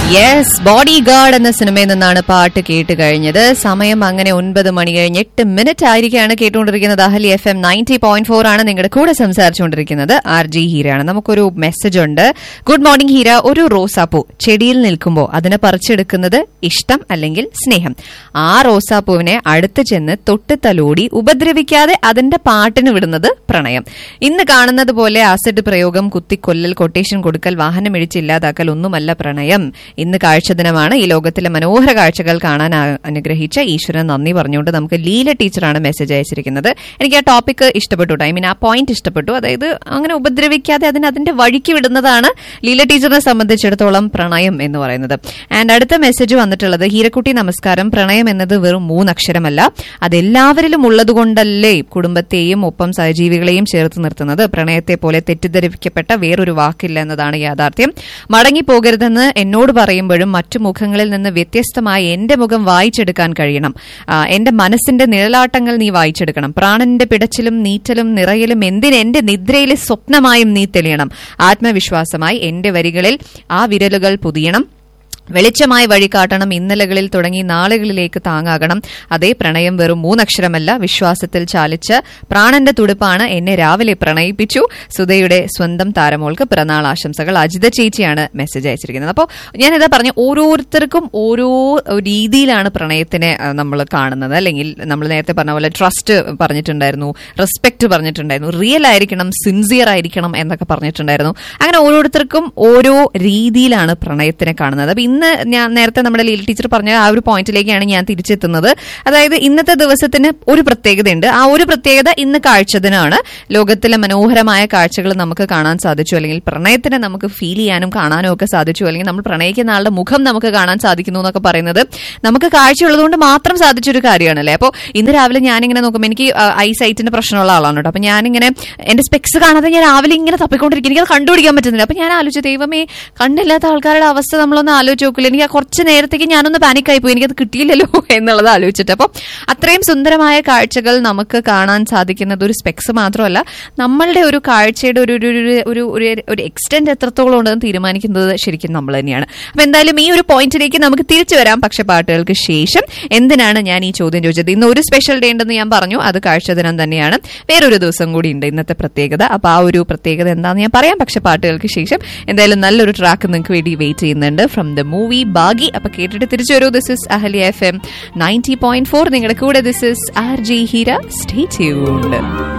yes body guard എന്ന സിനിമയിൽ നിന്നാണ് പാട്ട് കേട്ട് കഴിഞ്ഞത് സമയം അങ്ങനെ ഒൻപത് മണി കഴിഞ്ഞ് എട്ട് മിനിറ്റ് ആയിരിക്കാണ് കേട്ടുകൊണ്ടിരിക്കുന്നത് Ahali F M ninety point four ആണ് നിങ്ങളുടെ കൂടെ സംസാരിച്ചുകൊണ്ടിരിക്കുന്നത് ആർ ജി ഹീരയാണ് നമുക്കൊരു മെസ്സേജ് ഉണ്ട് ഗുഡ് മോർണിംഗ് ഹീര ഒരു റോസാപ്പൂ ചെടിയിൽ നിൽക്കുമ്പോൾ അതിനെ പറിച്ചെടുക്കുന്നത് ഇഷ്ടം അല്ലെങ്കിൽ സ്നേഹം ആ റോസാപ്പൂവിനെ അടുത്ത് ചെന്ന് തൊട്ട് തലോടി ഉപദ്രവിക്കാതെ അതിന്റെ പാട്ടിന് വിടുന്നത് പ്രണയം ഇന്ന് കാണുന്നത് പോലെ ആസിഡ് പ്രയോഗം കുത്തിക്കൊല്ലൽ കൊട്ടേഷൻ കൊടുക്കൽ വാഹനം ഇടിച്ച് ഇല്ലാതാക്കൽ ഒന്നുമല്ല പ്രണയം ഇന്ന് കാഴ്ച ദിനമാണ് ഈ ലോകത്തിലെ മനോഹര കാഴ്ചകൾ കാണാൻ ആ- അനുഗ്രഹിച്ച ഈശ്വരൻ നന്ദി പറഞ്ഞുകൊണ്ട് നമുക്ക് ലീല ടീച്ചറാണ് മെസ്സേജ് അയച്ചിരിക്കുന്നത് എനിക്ക് ആ ടോപ്പിക് ഇഷ്ടപ്പെട്ടു ഐ മീൻ ആ പോയിന്റ് ഇഷ്ടപ്പെട്ടു അതായത് അങ്ങനെ ഉപദ്രവിക്കാതെ അതിന് അതിന്റെ വഴിക്ക് വിടുന്നതാണ് ലീല ടീച്ചറിനെ സംബന്ധിച്ചിടത്തോളം പ്രണയം എന്ന് പറയുന്നത് ആൻഡ് അടുത്ത മെസ്സേജ് വന്നിട്ടുള്ളത് ഹീരക്കുട്ടി നമസ്കാരം പ്രണയം എന്നത് വെറും മൂന്നക്ഷരമല്ല അതെല്ലാവരിലും ഉള്ളതുകൊണ്ടല്ലേ കുടുംബത്തെയും ഒപ്പം സഹജീവികളെയും ചേർത്ത് നിർത്തുന്നത് പ്രണയത്തെ പോലെ തെറ്റിദ്ധരിക്കപ്പെട്ട വേറൊരു വാക്കില്ല എന്നതാണ് യാഥാർത്ഥ്യം മടങ്ങിപ്പോകരുതെന്ന് എന്നോട് പറയുമ്പോഴും മറ്റു മുഖങ്ങളിൽ നിന്ന് വ്യത്യസ്തമായി എന്റെ മുഖം വായിച്ചെടുക്കാൻ കഴിയണം ആ, എന്റെ മനസ്സിന്റെ നിഴലാട്ടങ്ങൾ നീ വായിച്ചെടുക്കണം പ്രാണന്റെ പിടച്ചിലും നീറ്റലും നിറയലും എന്തിന് എന്റെ നിദ്രയിലെ സ്വപ്നമായും നീ തെളിയണം ആത്മവിശ്വാസമായി എന്റെ വരികളിൽ ആ വിരലുകൾ പുതിയണം വെളിച്ചമായി വഴി കാട്ടണം ഇന്നലകളിൽ തുടങ്ങി നാളുകളിലേക്ക് താങ്ങാകണം അതേ പ്രണയം വെറും മൂന്നക്ഷരമല്ല വിശ്വാസത്തിൽ ചാലിച്ച പ്രാണന്റെ തുടുപ്പാണ് എന്നെ രാവിലെ പ്രണയിപ്പിച്ചു സുധയുടെ സ്വന്തം താരമോൾക്ക് പിറന്നാൾ ആശംസകൾ അജിത ചേച്ചിയാണ് മെസ്സേജ് അയച്ചിരിക്കുന്നത് അപ്പോൾ ഞാനിതാ പറഞ്ഞു ഓരോരുത്തർക്കും ഓരോ രീതിയിലാണ് പ്രണയത്തിനെ നമ്മൾ കാണുന്നത് അല്ലെങ്കിൽ നമ്മൾ നേരത്തെ പറഞ്ഞ പോലെ ട്രസ്റ്റ് പറഞ്ഞിട്ടുണ്ടായിരുന്നു റെസ്പെക്ട് പറഞ്ഞിട്ടുണ്ടായിരുന്നു റിയൽ ആയിരിക്കണം സിൻസിയർ ആയിരിക്കണം എന്നൊക്കെ പറഞ്ഞിട്ടുണ്ടായിരുന്നു അങ്ങനെ ഓരോരുത്തർക്കും ഓരോ രീതിയിലാണ് പ്രണയത്തിനെ കാണുന്നത് അപ്പൊ ഇന്ന് ഞാൻ നേരത്തെ നമ്മുടെ ലീല ടീച്ചർ പറഞ്ഞ ആ ഒരു പോയിന്റിലേക്കാണ് ഞാൻ തിരിച്ചെത്തുന്നത് അതായത് ഇന്നത്തെ ദിവസത്തിന് ഒരു പ്രത്യേകതയുണ്ട് ആ ഒരു പ്രത്യേകത ഇന്ന് കാഴ്ചദിനാണ് ലോകത്തിലെ മനോഹരമായ കാഴ്ചകൾ നമുക്ക് കാണാൻ സാധിച്ചു അല്ലെങ്കിൽ പ്രണയത്തിനെ നമുക്ക് ഫീൽ ചെയ്യാനും കാണാനും ഒക്കെ സാധിച്ചു അല്ലെങ്കിൽ നമ്മൾ പ്രണയിക്കുന്ന ആളുടെ മുഖം നമുക്ക് കാണാൻ സാധിക്കുന്നു എന്നൊക്കെ പറയുന്നത് നമുക്ക് കാഴ്ചയുള്ളതുകൊണ്ട് മാത്രം സാധിച്ചൊരു കാര്യമാണല്ലേ അപ്പോൾ ഇന്ന് രാവിലെ ഞാനിങ്ങനെ നോക്കുമ്പോൾ എനിക്ക് ഐ സൈറ്റിന്റെ പ്രശ്നമുള്ള ആളാണ് കേട്ടോ അപ്പൊ ഞാനിങ്ങനെ എന്റെ സ്പെക്സ് കാണാതെ ഞാൻ രാവിലെ ഇങ്ങനെ തപ്പിക്കൊണ്ടിരിക്കും എനിക്ക് അത് കണ്ടുപിടിക്കാൻ പറ്റുന്നില്ല അപ്പൊ ഞാൻ ആലോചിച്ചു ദൈവമേ കണ്ണില്ലാത്ത ആൾക്കാരുടെ അവസ്ഥ നമ്മളൊന്ന് ആലോചിച്ച് നോക്കില്ല എനിക്ക് ആ കുറച്ച് നേരത്തേക്ക് ഞാനൊന്ന് പാനിക്കായി പോയി എനിക്കത് കിട്ടിയില്ലല്ലോ എന്നുള്ളത് ആലോചിച്ചിട്ട് അപ്പോൾ അത്രയും സുന്ദരമായ കാഴ്ചകൾ നമുക്ക് കാണാൻ സാധിക്കുന്നത് ഒരു സ്പെക്സ് മാത്രമല്ല നമ്മളുടെ ഒരു കാഴ്ചയുടെ ഒരു ഒരു ഒരു- ഒരു ഒരു ഒരു എക്സ്റ്റെന്റ് എത്രത്തോളം ഉണ്ടെന്ന് തീരുമാനിക്കുന്നത് ശരിക്കും നമ്മൾ തന്നെയാണ് അപ്പൊ എന്തായാലും ഈ ഒരു പോയിന്റിലേക്ക് നമുക്ക് തിരിച്ചു വരാം പക്ഷെ പാട്ടുകൾക്ക് ശേഷം എന്തിനാണ് ഞാൻ ഈ ചോദ്യം ചോദിച്ചത് ഇന്ന് ഒരു സ്പെഷ്യൽ ഡേ ഉണ്ടെന്ന് ഞാൻ പറഞ്ഞു അത് കാഴ്ച ദിനം തന്നെയാണ് വേറൊരു ദിവസം കൂടി ഉണ്ട് ഇന്നത്തെ പ്രത്യേകത അപ്പൊ ആ ഒരു പ്രത്യേകത എന്താണെന്ന് ഞാൻ പറയാം പക്ഷെ പാട്ടുകൾക്ക് ശേഷം എന്തായാലും നല്ലൊരു ട്രാക്ക് നിങ്ങൾക്ക് വേണ്ടി വെയിറ്റ് ചെയ്യുന്നുണ്ട് ഫ്രം ദ മൂവി ബാഗി അപ്പൊ കേട്ടിട്ട് തിരിച്ചു വരൂ this is Ahali F M ninety point four നിങ്ങളുടെ കൂടെ this is R J Heera stay tuned